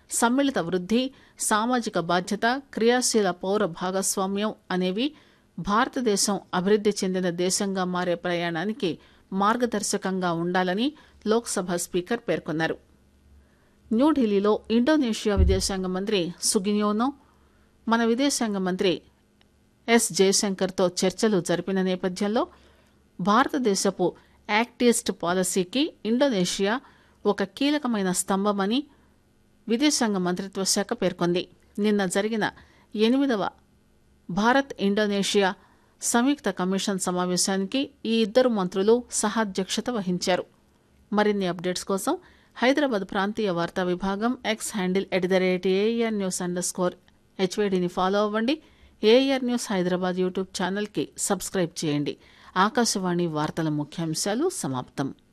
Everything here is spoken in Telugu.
సమ్మిళిత వృద్ధి సామాజిక బాధ్యత క్రియాశీల పౌర భాగస్వామ్యం అనేవి భారతదేశం అభివృద్ధి చెందిన దేశంగా మారే ప్రయాణానికి మార్గదర్శకంగా ఉండాలని లోక్సభ స్పీకర్ పేర్కొన్నారు న్యూఢిల్లీలో ఇండోనేషియా విదేశాంగ మంత్రి సుగిన్యోనో మన విదేశాంగ మంత్రి ఎస్ జయశంకర్తో చర్చలు జరిపిన నేపథ్యంలో భారతదేశపు యాక్ట్ ఈస్ట్ పాలసీకి ఇండోనేషియా ఒక కీలకమైన స్తంభమని విదేశాంగ మంత్రిత్వ శాఖ పేర్కొంది నిన్న జరిగిన ఎనిమిదవ భారత్ ఇండోనేషియా సంయుక్త కమిషన్ సమావేశానికి ఈ ఇద్దరు మంత్రులు సహాధ్యక్షత వహించారు మరిన్ని అప్డేట్స్ కోసం హైదరాబాద్ ప్రాంతీయ వార్తా విభాగం X handle at the rate AIR news అండర్ స్కోర్ హెచ్వేడిని ఫాలో అవ్వండి ఏఆర్ న్యూస్ హైదరాబాద్ యూట్యూబ్ ఛానల్కి సబ్స్క్రైబ్ చేయండి ఆకాశవాణి వార్తల ముఖ్యాంశాలు సమాప్తం